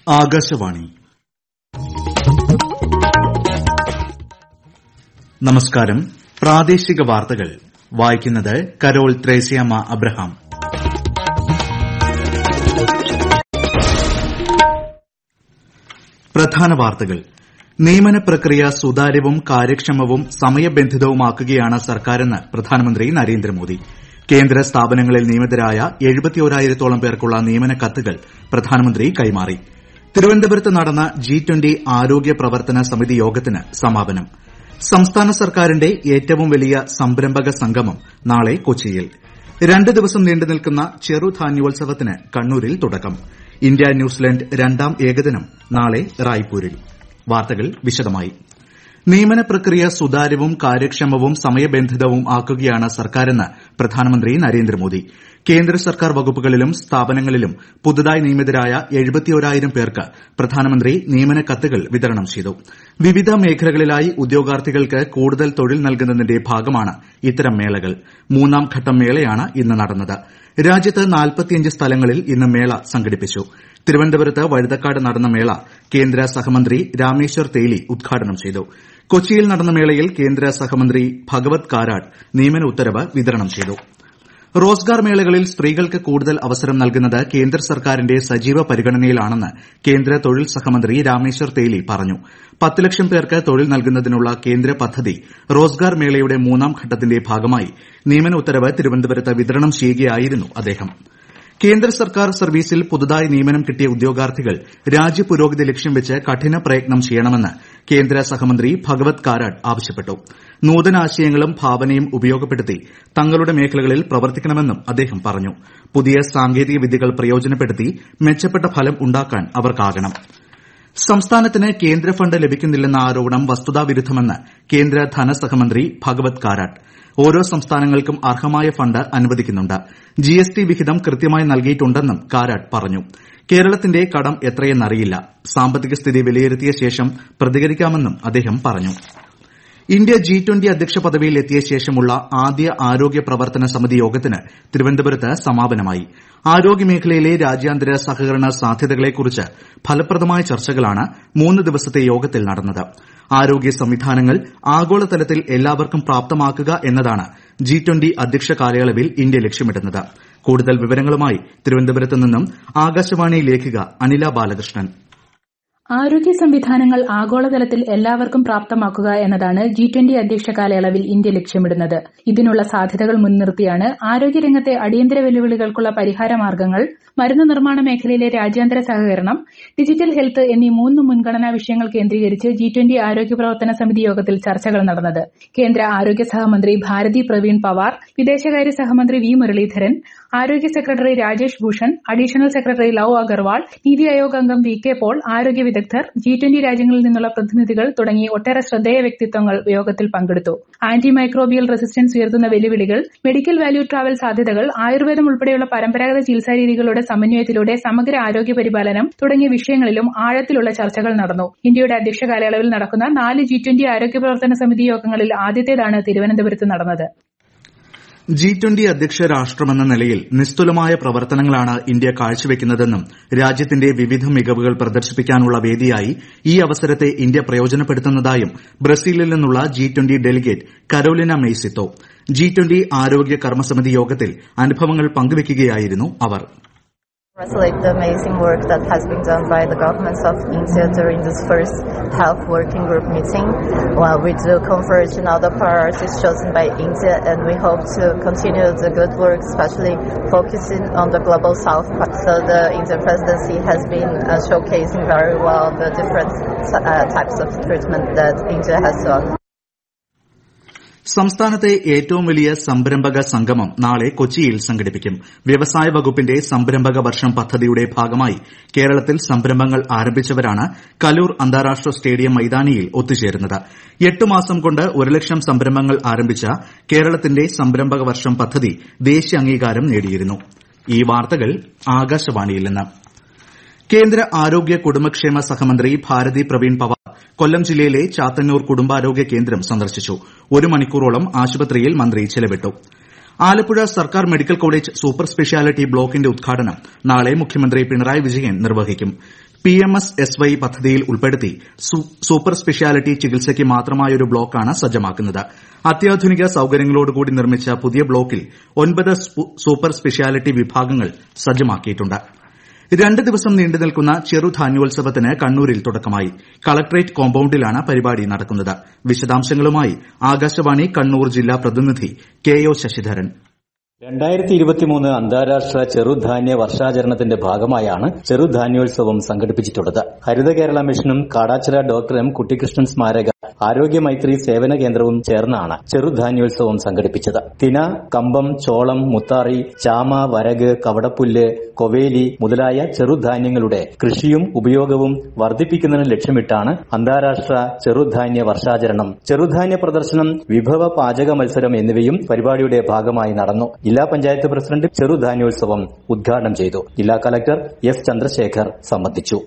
ആകാശവാണി നമസ്കാരം പ്രാദേശിക വാർത്തകൾ വായിക്കുന്നത് കരോൾ ത്രേസ്യാമ്മ അബ്രഹാം പ്രധാന വാർത്തകൾ നിയമന പ്രക്രിയ സുതാര്യവും കാര്യക്ഷമവും സമയബന്ധിതവുമാക്കുകയാണ് സർക്കാരെന്ന് പ്രധാനമന്ത്രി നരേന്ദ്രമോദി കേന്ദ്ര സ്ഥാപനങ്ങളിൽ നിയമിതരായ എഴുപത്തിയോരായിരത്തോളം പേർക്കുള്ള നിയമന കത്തുകൾ പ്രധാനമന്ത്രി കൈമാറി തിരുവനന്തപുരത്ത് നടന്ന ജി ട്വന്റി ആരോഗ്യ പ്രവർത്തന സമിതി യോഗത്തിന് സമാപനം സംസ്ഥാന സർക്കാരിന്റെ ഏറ്റവും വലിയ സംരംഭക സംഗമം നാളെ കൊച്ചിയിൽ രണ്ട് ദിവസം നീണ്ടുനിൽക്കുന്ന ചെറുധാന്യോത്സവത്തിന് കണ്ണൂരിൽ തുടക്കം ഇന്ത്യ ന്യൂസിലന്റ് രണ്ടാം ഏകദിനം നാളെ റായ്പൂരിൽ വാർത്തകൾ വിശദമായി നിയമന പ്രക്രിയ സുതാര്യവും കാര്യക്ഷമവും സമയബന്ധിതവും ആക്കുകയാണ് സർക്കാരെന്ന് പ്രധാനമന്ത്രി നരേന്ദ്രമോദി കേന്ദ്ര സർക്കാർ വകുപ്പുകളിലും സ്ഥാപനങ്ങളിലും പുതുതായി നിയമിതരായ എഴുപത്തിയോരായിരം പേർക്ക് പ്രധാനമന്ത്രി നിയമന കത്തുകൾ വിതരണം ചെയ്തു വിവിധ മേഖലകളിലായി ഉദ്യോഗാർത്ഥികൾക്ക് കൂടുതൽ തൊഴിൽ നൽകുന്നതിന്റെ ഭാഗമാണ് ഇത്തരം മേളകൾ മൂന്നാം ഘട്ടം മേളയാണ് ഇന്ന് നടന്നത് രാജ്യത്ത് നാൽപ്പത്തിയഞ്ച് സ്ഥലങ്ങളിൽ ഇന്ന് മേള സംഘടിപ്പിച്ചു തിരുവനന്തപുരത്ത് വഴുതക്കാട് നടന്ന മേള കേന്ദ്ര സഹമന്ത്രി രാമേശ്വർ തേലി ഉദ്ഘാടനം ചെയ്തു കൊച്ചിയിൽ നടന്ന മേളയിൽ കേന്ദ്ര സഹമന്ത്രി ഭഗവത് കാരാട്ട് നിയമന ഉത്തരവ് വിതരണം ചെയ്തു റോസ്ഗാർ മേളകളിൽ സ്ത്രീകൾക്ക് കൂടുതൽ അവസരം നൽകുന്നത് കേന്ദ്ര സർക്കാരിന്റെ സജീവ പരിഗണനയിലാണെന്ന് കേന്ദ്ര തൊഴിൽ സഹമന്ത്രി രാമേശ്വർ തേലി പറഞ്ഞു പത്ത് ലക്ഷം പേർക്ക് തൊഴിൽ നൽകുന്നതിനുള്ള കേന്ദ്ര പദ്ധതി റോസ്ഗാർ മേളയുടെ മൂന്നാം ഘട്ടത്തിന്റെ ഭാഗമായി നിയമന ഉത്തരവ് തിരുവനന്തപുരത്ത് വിതരണം ചെയ്യുകയായിരുന്നു അദ്ദേഹം കേന്ദ്ര സർക്കാർ സർവീസിൽ പുതുതായി നിയമനം കിട്ടിയ ഉദ്യോഗാർത്ഥികൾ രാജ്യപുരോഗതി ലക്ഷ്യം വെച്ച് കഠിന പ്രയത്നം ചെയ്യണമെന്ന് കേന്ദ്ര സഹമന്ത്രി ഭഗവത് കാരാട്ട് ആവശ്യപ്പെട്ടു നൂതനാശയങ്ങളും ഭാവനയും ഉപയോഗപ്പെടുത്തി തങ്ങളുടെ മേഖലകളിൽ പ്രവർത്തിക്കണമെന്നും അദ്ദേഹം പറഞ്ഞു പുതിയ സാങ്കേതിക വിദ്യകൾ പ്രയോജനപ്പെടുത്തി മെച്ചപ്പെട്ട ഫലം ഉണ്ടാക്കാൻ അവർക്കാകണം സംസ്ഥാനത്തിന് കേന്ദ്ര ഫണ്ട് ലഭിക്കുന്നില്ലെന്ന ആരോപണം വസ്തുതാവിരുദ്ധമെന്ന് കേന്ദ്ര ധനസഹമന്ത്രി ഭഗവത് കാരാട്ട് ഓരോ സംസ്ഥാനങ്ങൾക്കും അർഹമായ ഫണ്ട് അനുവദിക്കുന്നുണ്ട് ജിഎസ്ടി വിഹിതം കൃത്യമായി നൽകിയിട്ടുണ്ടെന്നും കാരാട്ട് പറഞ്ഞു കേരളത്തിന്റെ കടം എത്രയെന്നറിയില്ല സാമ്പത്തിക സ്ഥിതി വിലയിരുത്തിയ ശേഷം പ്രതികരിക്കാമെന്നും അദ്ദേഹം പറഞ്ഞു ഇന്ത്യ ജി ട്വന്റി അധ്യക്ഷ പദവിയിൽ എത്തിയ ശേഷമുള്ള ആദ്യ ആരോഗ്യ പ്രവർത്തന സമിതി യോഗത്തിന് തിരുവനന്തപുരത്ത് സമാപനമായി ആരോഗ്യമേഖലയിലെ രാജ്യാന്തര സഹകരണ സാധ്യതകളെക്കുറിച്ച് ഫലപ്രദമായ ചർച്ചകളാണ് മൂന്ന് ദിവസത്തെ യോഗത്തിൽ നടന്നത് ആരോഗ്യ സംവിധാനങ്ങൾ ആഗോളതലത്തിൽ എല്ലാവർക്കും പ്രാപ്തമാക്കുക എന്നതാണ് ജി ട്വന്റി അധ്യക്ഷ കാലയളവിൽ ഇന്ത്യ ലക്ഷ്യമിടുന്നത് കൂടുതൽ വിവരങ്ങളുമായി തിരുവനന്തപുരത്ത് നിന്നും ആകാശവാണി ലേഖിക അനില ബാലകൃഷ്ണൻ ആരോഗ്യ സംവിധാനങ്ങൾ ആഗോളതലത്തിൽ എല്ലാവർക്കും പ്രാപ്തമാക്കുക എന്നതാണ് ജി ട്വന്റി അധ്യക്ഷ കാലയളവിൽ ഇന്ത്യ ലക്ഷ്യമിടുന്നത് ഇതിനുള്ള സാധ്യതകൾ മുൻനിർത്തിയാണ് ആരോഗ്യരംഗത്തെ അടിയന്തര വെല്ലുവിളികൾക്കുള്ള പരിഹാര മാർഗ്ഗങ്ങൾ മരുന്ന് നിർമ്മാണ മേഖലയിലെ രാജ്യാന്തര സഹകരണം ഡിജിറ്റൽ ഹെൽത്ത് എന്നീ മൂന്ന് മുൻഗണനാ വിഷയങ്ങൾ കേന്ദ്രീകരിച്ച് ജി ട്വന്റി ആരോഗ്യ പ്രവർത്തന സമിതി യോഗത്തിൽ ചർച്ചകൾ നടന്നത് കേന്ദ്ര ആരോഗ്യ സഹമന്ത്രി ഭാരതി പ്രവീൺ പവാർ വിദേശകാര്യ സഹമന്ത്രി വി മുരളീധരൻ ആരോഗ്യ secretary Rajesh Bhushan additional secretary Lav Agarwal NITI Aayog അംഗം വി കെ പോൾ ആരോഗ്യ വിദഗ്ധർ ജി ട്വന്റി രാജ്യങ്ങളിൽ നിന്നുള്ള പ്രതിനിധികൾ തുടങ്ങി ഒട്ടേറെ ശ്രദ്ധേയ വ്യക്തിത്വങ്ങൾ യോഗത്തിൽ പങ്കെടുത്തു ആന്റി മൈക്രോബിയൽ റെസിസ്റ്റൻസ് ഉയർത്തുന്ന വെല്ലുവിളികൾ മെഡിക്കൽ വാല്യൂ ട്രാവൽ സാധ്യതകൾ ആയുർവേദം ഉൾപ്പെടെയുള്ള പരമ്പരാഗത ചികിത്സാ രീതികളുടെ സമന്വയത്തിലൂടെ സമഗ്ര ആരോഗ്യ പരിപാലനം തുടങ്ങിയ വിഷയങ്ങളിലും ആഴത്തിലുള്ള ചർച്ചകൾ നടന്നു ഇന്ത്യയുടെ അധ്യക്ഷ കാലയളവിൽ നടക്കുന്ന നാല് ജി ട്വന്റി ആരോഗ്യ പ്രവർത്തന സമിതി യോഗങ്ങളിൽ ആദ്യത്തേതാണ് തിരുവനന്തപുരത്ത് നടന്നത് ജി ട്വന്റി അധ്യക്ഷ രാഷ്ട്രമെന്ന നിലയിൽ നിസ്തുലമായ പ്രവർത്തനങ്ങളാണ് ഇന്ത്യ കാഴ്ചവെക്കുന്നതെന്നും രാജ്യത്തിന്റെ വിവിധ മികവുകൾ പ്രദർശിപ്പിക്കാനുള്ള വേദിയായി ഈ അവസരത്തെ ഇന്ത്യ പ്രയോജനപ്പെടുത്തുന്നതായും ബ്രസീലിൽ നിന്നുള്ള ജി ട്വന്റി ഡെലിഗേറ്റ് കരോലിന മെയ്സിത്തോ ജി ട്വന്റി ആരോഗ്യ കർമ്മസമിതി യോഗത്തിൽ അനുഭവങ്ങൾ പങ്കുവയ്ക്കുകയായിരുന്നു അവർ congratulate the amazing work that has been done by the governments of India during this first health working group meeting. Well, we do converge in all the priorities chosen by India and we hope to continue the good work, especially focusing on the global south. So the Indian presidency has been uh, showcasing very well the different uh, types of treatment that India has to offer. സംസ്ഥാനത്തെ ഏറ്റവും വലിയ സംരംഭക സംഗമം നാളെ കൊച്ചിയിൽ സംഘടിപ്പിക്കും വ്യവസായ വകുപ്പിന്റെ സംരംഭക വർഷം പദ്ധതിയുടെ ഭാഗമായി കേരളത്തിൽ സംരംഭങ്ങൾ ആരംഭിച്ചവരാണ് കലൂർ അന്താരാഷ്ട്ര സ്റ്റേഡിയം മൈതാനിയിൽ ഒത്തുചേരുന്നത് എട്ട് മാസം കൊണ്ട് ഒരു ലക്ഷം സംരംഭങ്ങൾ ആരംഭിച്ച കേരളത്തിന്റെ സംരംഭക വർഷം പദ്ധതി ദേശീയ അംഗീകാരം നേടിയിരുന്നു ഈ വാർത്തകൾ ആകാശവാണിയിൽ നിന്ന് കേന്ദ്ര ആരോഗ്യ കുടുംബക്ഷേമ സഹമന്ത്രി ഭാരതി പ്രവീൺ പവാർ കൊല്ലം ജില്ലയിലെ ചാത്തന്നൂർ കുടുംബാരോഗ്യ കേന്ദ്രം സന്ദർശിച്ചു ഒരു മണിക്കൂറോളം ആശുപത്രിയിൽ മന്ത്രി ചെലവിട്ടു ആലപ്പുഴ സർക്കാർ മെഡിക്കൽ കോളേജ് സൂപ്പർ സ്പെഷ്യാലിറ്റി ബ്ലോക്കിന്റെ ഉദ്ഘാടനം നാളെ മുഖ്യമന്ത്രി പിണറായി വിജയൻ നിർവഹിക്കും P M S S Y പദ്ധതിയിൽ ഉൾപ്പെടുത്തി സൂപ്പർ സ്പെഷ്യാലിറ്റി ചികിത്സയ്ക്ക് മാത്രമായൊരു ബ്ലോക്കാണ് സജ്ജമാക്കുന്നത് അത്യാധുനിക സൌകര്യങ്ങളോടുകൂടി നിർമ്മിച്ച പുതിയ ബ്ലോക്കിൽ ഒൻപത് സൂപ്പർ സ്പെഷ്യാലിറ്റി വിഭാഗങ്ങൾ സജ്ജമാക്കിയിട്ടുണ്ട് രണ്ട് ദിവസം നീണ്ടുനിൽക്കുന്ന ചെറുധാന്യോത്സവത്തിന് കണ്ണൂരിൽ തുടക്കമായി കളക്ടറേറ്റ് കോമ്പൌണ്ടിലാണ് പരിപാടി നടക്കുന്നത് വിശദാംശങ്ങളുമായി ആകാശവാണി കണ്ണൂർ ജില്ലാ പ്രതിനിധി കെ ഒ ശശിധരൻ രണ്ടായിരത്തി ഇരുപത്തിമൂന്ന് അന്താരാഷ്ട്ര ചെറുധാന്യ വർഷാചരണത്തിന്റെ ഭാഗമായാണ് ചെറുധാന്യോത്സവം സംഘടിപ്പിച്ചിട്ടുള്ളത് ഹരിത കേരള മിഷനും കാടാച്ചിറ ഡോക്ടർ എം കുട്ടിക്കൃഷ്ണൻ സ്മാരക ആരോഗ്യ മൈത്രി സേവന കേന്ദ്രവും ചേർന്നാണ് ചെറുധാന്യോത്സവം സംഘടിപ്പിച്ചത് തിന കമ്പം ചോളം മുത്താറി ചാമ വരക് കവടപ്പുല്ല് കൊവേലി മുതലായ ചെറുധാന്യങ്ങളുടെ കൃഷിയും ഉപയോഗവും വർദ്ധിപ്പിക്കുന്നതിന് ലക്ഷ്യമിട്ടാണ് അന്താരാഷ്ട്ര ചെറുധാന്യ വർഷാചരണം ചെറുധാന്യ പ്രദർശനം വിഭവ പാചക മത്സരം എന്നിവയും പരിപാടിയുടെ ഭാഗമായി നടന്നു ജില്ലാ പഞ്ചായത്ത് പ്രസിഡന്റ് ചെറുധാന്യോത്സവം ഉദ്ഘാടനം ചെയ്തു ജില്ലാ കലക്ടർ എസ് ചന്ദ്രശേഖർ സംബന്ധിച്ചു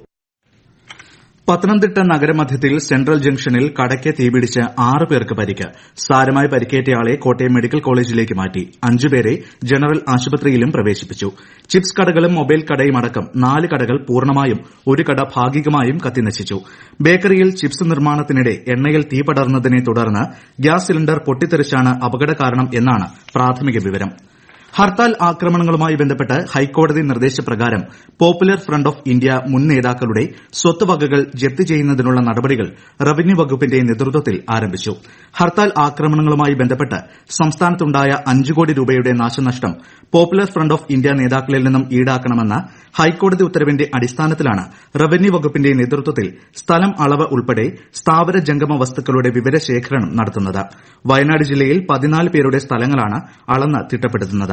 പത്തനംതിട്ട നഗരമധ്യത്തിൽ സെൻട്രൽ ജംഗ്ഷനിൽ കടയ്ക്ക് തീപിടിച്ച് ആറ് പേർക്ക് പരിക്ക് സാരമായി പരിക്കേറ്റയാളെ കോട്ടയം മെഡിക്കൽ കോളേജിലേക്ക് മാറ്റി അഞ്ചുപേരെ ജനറൽ ആശുപത്രിയിലും പ്രവേശിപ്പിച്ചു ചിപ്സ് കടകളും മൊബൈൽ കടയും അടക്കം നാല് കടകൾ പൂർണ്ണമായും ഒരു കട ഭാഗികമായും കത്തിനശിച്ചു ബേക്കറിയിൽ ചിപ്സ് നിർമ്മാണത്തിനിടെ എണ്ണയിൽ തീ പടർന്നതിനെ തുടർന്ന് ഗ്യാസ് സിലിണ്ടർ പൊട്ടിത്തെറിച്ചാണ് അപകട കാരണം എന്നാണ് പ്രാഥമിക വിവരം ഹർത്താൽ ആക്രമണങ്ങളുമായി ബന്ധപ്പെട്ട് ഹൈക്കോടതി നിർദ്ദേശപ്രകാരം പോപ്പുലർ ഫ്രണ്ട് ഓഫ് ഇന്ത്യ മുൻ നേതാക്കളുടെ സ്വത്തുവകകൾ ജപ്തി ചെയ്യുന്നതിനുള്ള നടപടികൾ റവന്യൂ വകുപ്പിന്റെ നേതൃത്വത്തിൽ ആരംഭിച്ചു ഹർത്താൽ ആക്രമണങ്ങളുമായി ബന്ധപ്പെട്ട് സംസ്ഥാനത്തുണ്ടായ അഞ്ച് കോടി രൂപയുടെ നാശനഷ്ടം പോപ്പുലർ ഫ്രണ്ട് ഓഫ് ഇന്ത്യ നേതാക്കളിൽ നിന്നും ഈടാക്കണമെന്ന ഹൈക്കോടതി ഉത്തരവിന്റെ അടിസ്ഥാനത്തിലാണ് റവന്യൂ വകുപ്പിന്റെ നേതൃത്വത്തിൽ സ്ഥലം അളവ് ഉൾപ്പെടെ സ്ഥാവര ജംഗമ വസ്തുക്കളുടെ വിവരശേഖരണം നടത്തുന്നത് വയനാട് ജില്ലയിൽ പതിനാല് പേരുടെ സ്ഥലങ്ങളാണ് അളന്ന് തിട്ടപ്പെടുത്തുന്നത്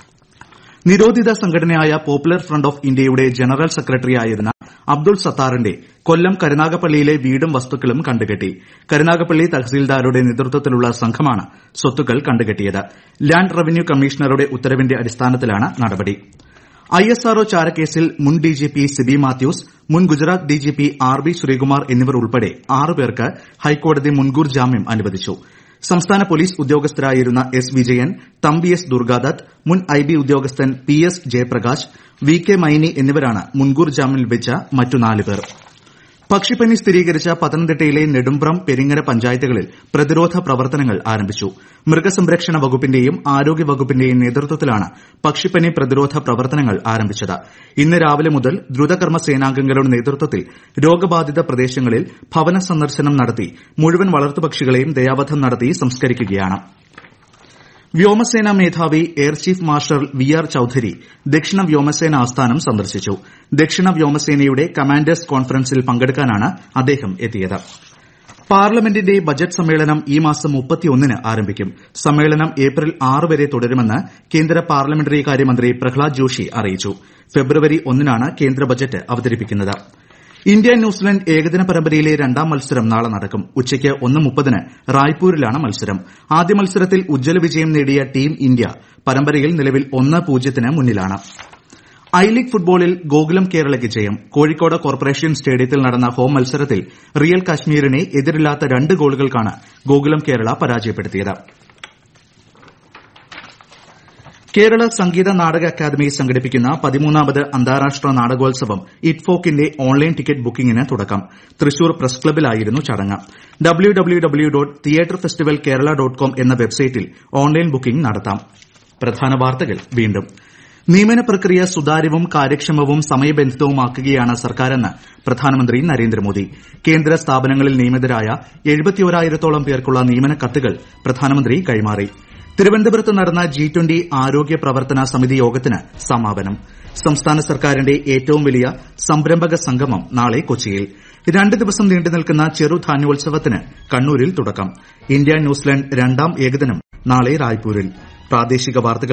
നിരോധിത സംഘടനയായ പോപ്പുലർ ഫ്രണ്ട് ഓഫ് ഇന്ത്യയുടെ ജനറൽ സെക്രട്ടറിയായിരുന്ന അബ്ദുൾ സത്താറിന്റെ കൊല്ലം കരുനാഗപ്പള്ളിയിലെ വീടും വസ്തുക്കളും കണ്ടുകെട്ടി കരുനാഗപ്പള്ളി തഹസീൽദാരുടെ നേതൃത്വത്തിലുള്ള സംഘമാണ് സ്വത്തുക്കൾ കണ്ടുകെട്ടിയത് ലാൻഡ് റവന്യൂ കമ്മീഷണറുടെ ഉത്തരവിന്റെ അടിസ്ഥാനത്തിലാണ് നടപടി ഐഎസ്ആർഒ ചാരക്കേസിൽ മുൻ ഡിജിപി സിബി മാത്യൂസ് മുൻ Gujarat DGP R B Sreekumar എന്നിവർ ഉൾപ്പെടെ ആറ് പേർക്ക് ഹൈക്കോടതി മുൻകൂർ ജാമ്യം അനുവദിച്ചു സംസ്ഥാന പോലീസ് ഉദ്യോഗസ്ഥരായിരുന്ന എസ് വിജയൻ തമ്പി എസ് ദുർഗാദത്ത് മുൻ ഐ ബി ഉദ്യോഗസ്ഥൻ P S Jayaprakash V K Maini എന്നിവരാണ് മുൻകൂർ ജാമ്യം ലഭിച്ച മറ്റു നാല് പേർ പക്ഷിപ്പനി സ്ഥിരീകരിച്ച പത്തനംതിട്ടയിലെ നെടുമ്പ്രം പെരിങ്ങര പഞ്ചായത്തുകളിൽ പ്രതിരോധ പ്രവർത്തനങ്ങൾ ആരംഭിച്ചു മൃഗസംരക്ഷണ വകുപ്പിന്റെയും ആരോഗ്യ വകുപ്പിന്റെയും നേതൃത്വത്തിലാണ് പക്ഷിപ്പനി പ്രതിരോധ പ്രവർത്തനങ്ങൾ ആരംഭിച്ചത് ഇന്ന് രാവിലെ മുതൽ ദ്രുതകർമ്മ സേനാംഗങ്ങളുടെ നേതൃത്വത്തിൽ രോഗബാധിത പ്രദേശങ്ങളിൽ ഭവന സന്ദർശനം നടത്തി മുഴുവൻ വളർത്തുപക്ഷികളെയും ദയാവധം നടത്തി സംസ്കരിക്കുകയാണ് വ്യോമസേനാ മേധാവി air chief marshal V R Chaudhari ദക്ഷിണ വ്യോമസേന ആസ്ഥാനം സന്ദർശിച്ചു ദക്ഷിണ വ്യോമസേനയുടെ കമാൻഡേഴ്സ് കോൺഫറൻസിൽ പങ്കെടുക്കാനാണ് അദ്ദേഹം എത്തിയത് പാർലമെന്റിന്റെ ബജറ്റ് സമ്മേളനം ഈ മാസം മുപ്പത്തിയൊന്നിന് ആരംഭിക്കും സമ്മേളനം ഏപ്രിൽ ആറ് വരെ തുടരുമെന്ന് കേന്ദ്ര പാർലമെന്ററി കാര്യമന്ത്രി പ്രഹ്ലാദ് ജോഷി അറിയിച്ചു ഫെബ്രുവരി ഒന്നിനാണ് കേന്ദ്ര ബജറ്റ് അവതരിപ്പിക്കുന്നത് ഇന്ത്യ ന്യൂസിലന്റ് ഏകദിന പരമ്പരയിലെ രണ്ടാം മത്സരം നാളെ നടക്കും ഉച്ചയ്ക്ക് ഒന്ന് മുപ്പതിന് റായ്പൂരിലാണ് മത്സരം ആദ്യ മത്സരത്തിൽ ഉജ്ജ്വല വിജയം നേടിയ ടീം ഇന്ത്യ പരമ്പരയിൽ നിലവിൽ ഒന്ന് പൂജ്യത്തിന് മുന്നിലാണ് ഐ ലീഗ് ഫുട്ബോളിൽ ഗോകുലം കേരളയ്ക്ക് ജയം കോഴിക്കോട് കോർപ്പറേഷൻ സ്റ്റേഡിയത്തിൽ നടന്ന ഹോം മത്സരത്തിൽ റിയൽ കാശ്മീരിനെ എതിരില്ലാത്ത രണ്ട് ഗോളുകൾക്കാണ് ഗോകുലം കേരള പരാജയപ്പെടുത്തിയത് കേരള സംഗീത നാടക അക്കാദമി സംഘടിപ്പിക്കുന്ന പതിമൂന്നാമത് അന്താരാഷ്ട്ര നാടകോത്സവം ഇറ്റ്ഫോക്കിന്റെ ഓൺലൈൻ ടിക്കറ്റ് ബുക്കിംഗിന് തുടക്കം തൃശൂർ പ്രസ് ക്ലബ്ബിലായിരുന്നു ചടങ്ങ് W W W dot theatre festival Kerala dot com എന്ന വെബ്സൈറ്റിൽ ഓൺലൈൻ ബുക്കിംഗ് നടത്താം പ്രധാന വാർത്തകൾ വീണ്ടും നിയമന പ്രക്രിയ സുതാര്യവും കാര്യക്ഷമവും സമയബന്ധിതവുമാക്കുകയാണ് സർക്കാരെന്ന് പ്രധാനമന്ത്രി നരേന്ദ്രമോദി കേന്ദ്ര സ്ഥാപനങ്ങളിൽ നിയമിതരായ എഴുപത്തിയോരായിരത്തോളം പേർക്കുള്ള നിയമന കത്തുകൾ പ്രധാനമന്ത്രി കൈമാറി തിരുവനന്തപുരത്ത് നടന്ന ജി ട്വന്റി ആരോഗ്യ പ്രവർത്തന സമിതി യോഗത്തിന് സമാപനം സംസ്ഥാന സർക്കാരിന്റെ ഏറ്റവും വലിയ സംരംഭക സംഗമം നാളെ കൊച്ചിയിൽ രണ്ട് ദിവസം നീണ്ടുനിൽക്കുന്ന ചെറുധാന്യോത്സവത്തിന് കണ്ണൂരിൽ തുടക്കം ഇന്ത്യ ന്യൂസിലന്റ് രണ്ടാം ഏകദിനം നാളെ റായ്പൂരിൽ പ്രാദേശിക വാർത്തകൾ